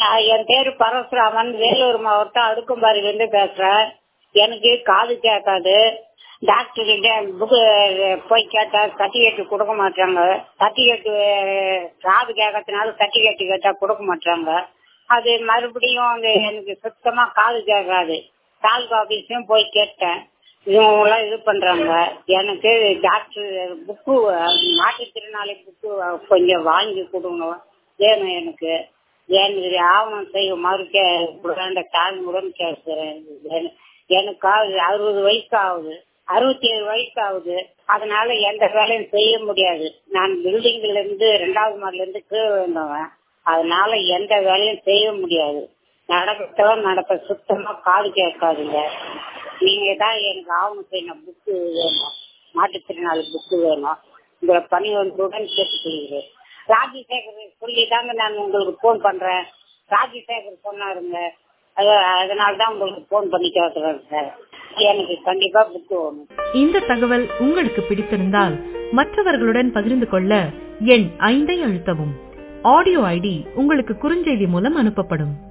நான் என் பேரு பரசுராமன் வேலூர் மாவட்டம் அடுக்கும்பாரிலிருந்து பேசுறேன் எனக்கு காது கேட்காது டாக்டர் கிட்ட புக்கு போய் கேட்டா சர்டிஃபிகேட் கொடுக்க மாட்டாங்க சர்டிஃபிகேட் காது கேட்கறதுனால சர்டிஃபிகேட் கேட்டா கொடுக்க மாட்டாங்க அது மறுபடியும் அந்த எனக்கு சுத்தமா காது கேட்காது தாலுகா ஆபீஸ்லயும் போய் கேட்டேன் இவங்க எல்லாம் இது பண்றாங்க எனக்கு டாக்டர் புக்கு மாற்றுத்திறனாளி புக்கு கொஞ்சம் வாங்கி கொடுங்க வேணும் எனக்கு எனக்கு ஆவணம் செய்யுமாறு கே கொடுங்க தாழ்மையுடன் கேட்கிறேன் எனக்கு- எனக்கு ஆகுது அறுபது வயசு ஆகுது அறுபத்தி ஏழு வயசு ஆகுது அதனால எந்த வேலையும் செய்ய முடியாது நான் பில்டிங்ல இருந்து ரெண்டாவது மாடில இருந்து கீழே விழுந்தவன் அதனால எந்த வேலையும் செய்ய முடியாது நடக்கத்தான் நடப்ப சுத்தமா காது கேட்காதுங்க நீங்க தான் எனக்கு ஆவணம் செய்யணும் புக்கு வேணும் மாற்றுத்திறனாளி புக்கு வேணும் உங்களை பணி ஒன்றுடன் கேட்டுக்கொள்கிறேன் ராஜசேகர் சொல்லி தாங்க நான் உங்களுக்கு போன் பண்றேன் ராஜசேகர் சொன்னாருங்க அது- அதனால தான் உங்களுக்கு போன் பண்ணி கேட்கிறேன் சார் எனக்கு கண்டிப்பா புக்கு வேணும் இந்த தகவல் உங்களுக்கு பிடித்திருந்தால் மற்றவர்களுடன் பகிர்ந்து கொள்ள எண் ஐந்தை அழுத்தவும் ஆடியோ ஐடி உங்களுக்கு குறுஞ்செய்தி மூலம் அனுப்பப்படும்